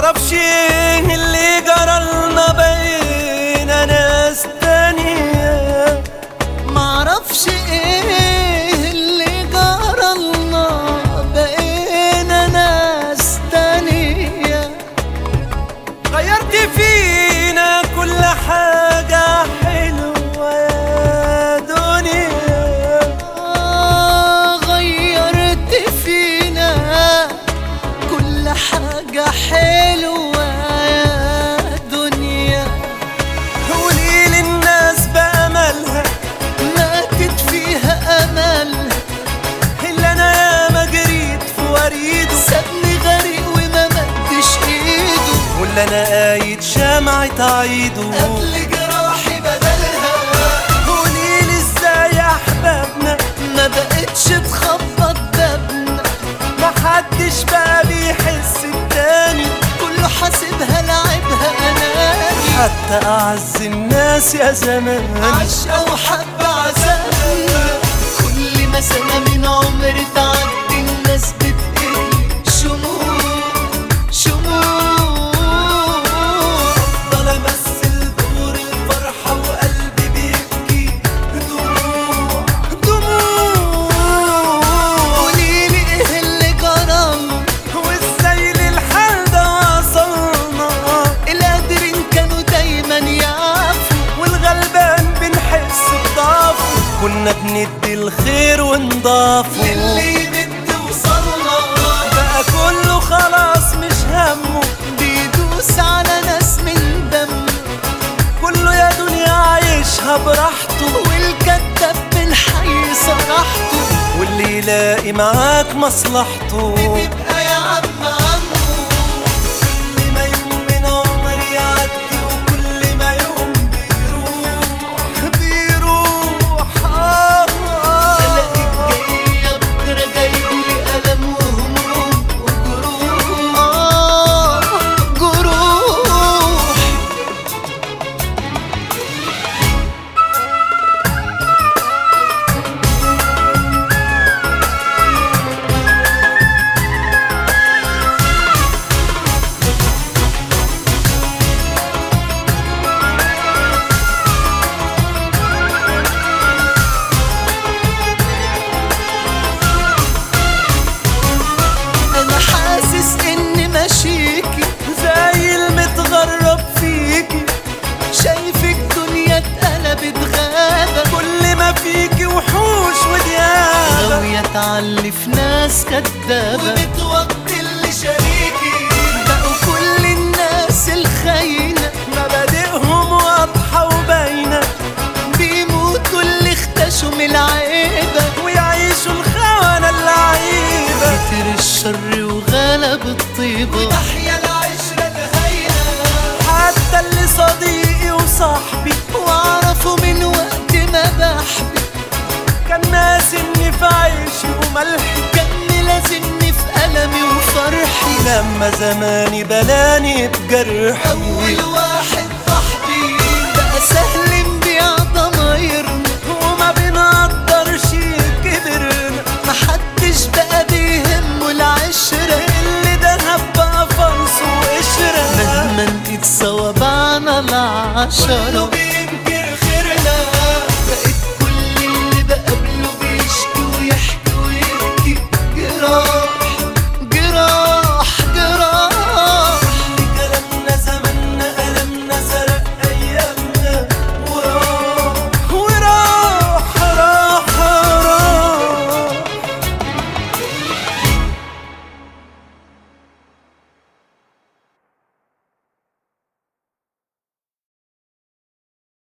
معرفش ايه اللي جرالنا بقينا ناس تانية معرفش ايه اللي جرالنا بقينا ناس تانية غيرت فينا كل حاجة حلوة يا دنيا آه غيرت فينا كل حاجة حلوة يا دنيا قولي للناس بأملها ماتت فيها أمل اللي أنا ياما جريت في وريده سابني غريق وما مدش ايده واللي أنا قايد شمعة عيده قبل جراحي بدلها قوليلي ازاي يا أحبابنا ما بقتش تخبط بابنا محدش بقى بيحس التاني كله حاسبها لعبها اناني حتى أعز الناس يا زمان عشقة وحب عذابنا كل ما سنة من عمر تعدي الناس بتقل شموع شموع افضل امثل دور الفرحة وقلبي بيبكي دموع دموع قوليلي ايه اللي جرالنا وازاي للحال ده وصلنا القادرين كانوا دايما يعرفوا والغلبان بنحس بضعفه كنا بندي الخير ونضافه للي يمد وصلنا بقى كله خلاص مش همه بيدوس على ناس من دم كله يا دنيا عايشها براحته والكذاب من حي صراحته واللي يلاقي معاك مصلحته بيبقى يا عم عمو كل ما يوم من عمري يعدي وكل ما يوم بيروح بيروح آه الاقيك جاية بكرة جايبلي ألم وهموم وجروح آه جروح أنا حاسس إني ماشيكي زي المتغرب فيكي شايفك دنيا اتقلبت غابة كل ما فيكي وحوش وديابة غاوية تعلف ناس كدابة وبتوطي اللي شريكي بقوا كل الناس الخاينة مبادئهم واضحة وباينة بيموتوا اللي اختشوا من العيبة ويعيشوا الخونة اللعيبة كتر الشر وغلب الطيبة وتحيا العشرة الهينة حتى اللي صديقي وصاحبي واعرفه من وقت ما بحبي كان ناسي اني في عيشي وملحي كان لازمني في ألمي وفرحي لما زماني بلاني بجرحي أول واحد صاحبي بقى سهل نبيع ضمايرنا وما بنقدرش كبرنا محدش بقى بيهمه العشرة اللي دهب بقى فرص وقشرة مهما انت تصوبعنا العشرة